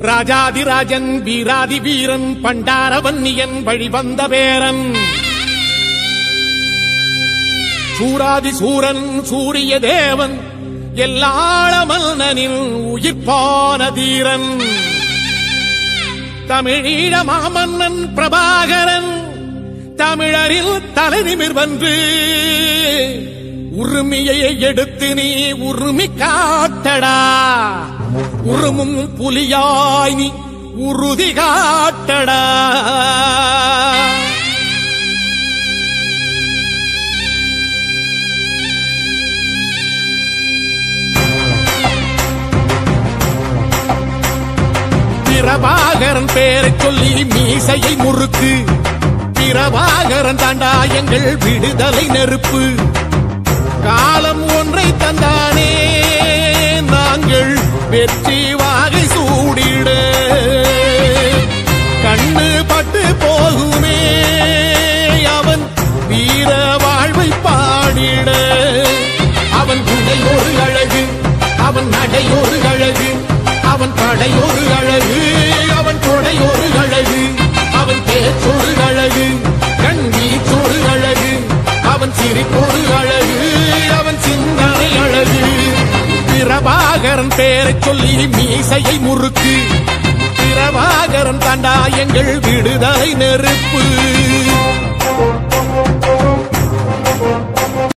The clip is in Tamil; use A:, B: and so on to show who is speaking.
A: ராஜாதிராஜன் வீராதி வீரன் பண்டாரவன்னியன் வழிவந்த பேரன் சூராதி சூரன் சூரிய தேவன் எல்லாள மன்னனின் உயிர்ப்பான தீரன் தமிழீழ மாமன்னன் பிரபாகரன் தமிழரில் தலை நிமிர்வன்று உரிமையை எடுத்து நீ உரிமை காட்டடா உருமும் புலியாய் நீ உறுதி காட்டடா பிரபாகரன் பேரைச் சொல்லி மீசையை முறுக்கு பிரபாகரன் தாண்டா எங்கள் விடுதலை நெருப்பு காலம் ஒன்றை தந்தானே நாங்கள் வெற்றி வாகை சூடிட கண்ணு பட்டு போகுமே அவன் வீர வாழ்வை பாடிட அவன் உடை ஒரு அழகு அவன் நடை ஒரு அழகு அவன் படை ஒரு அழகு அவன் கொடை ஒரு அழகு அவன் பேச்சொரு அழகு கண் வீச்சொரு அழகு அவன் சிரிப்பொரு அழகு அவன் சிந்தனை அழகு பிரபாகரன் பேரைச் சொல்லி மீசையை முறுக்கு பிரபாகரன் தாண்டா எங்கள் விடுதலை நெருப்பு